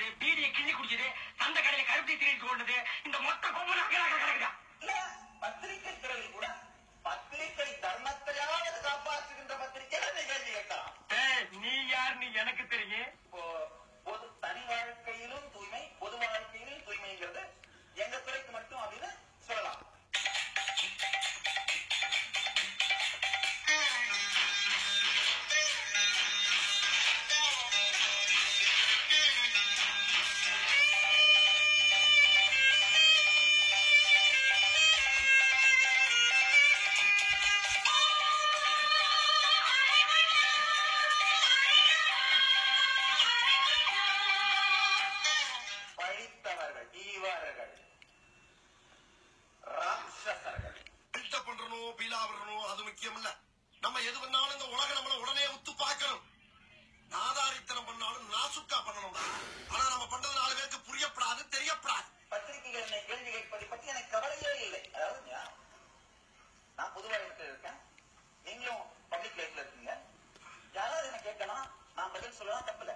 பண்ணது பீடியை கிள்ளி குடிச்சது சந்த கடையில கருப்பி திருட்டு கொண்டது இந்த மொத்த கொம்பு கிடக்குதா இல்ல பத்திரிகை துறையில் கூட பத்திரிகை தர்மத்தையாவது காப்பாற்றுகின்ற பத்திரிகை நீ கேள்வி கேட்கலாம் ஏய், நீ யாருன்னு எனக்கு தெரியும் இப்போ பொது தனி வாழ்க்கையிலும் தூய்மை பொது வாழ்க்கையிலும் தூய்மைங்கிறது எங்க துறைக்கு மட்டும் அப்படின்னு சொல்லலாம் பழித்தவர்கள் ஈவாரர்கள் ராட்சசர்கள் பில்டப் பண்றணும் பீலா விடணும் அது முக்கியம் இல்ல நம்ம எது பண்ணாலும் இந்த உலகம் நம்மள உடனே உத்து பார்க்கணும் நாதாரித்தனம் பண்ணாலும் நாசுக்கா பண்ணணும் ஆனா நம்ம பண்றது நாலு பேருக்கு புரியப்படாது தெரியப்படாது பத்திரிகைகள் என்னை கேள்வி கேட்பதை பற்றி எனக்கு கவலையே இல்லை அதாவது ஞா- நான் பொது வாழ்க்கையில் இருக்கேன் நீங்களும் பப்ளிக் லைஃப்ல இருக்கீங்க யாராவது என்ன கேட்கலாம் நான் பதில் சொல்லலாம் தப்பில்ல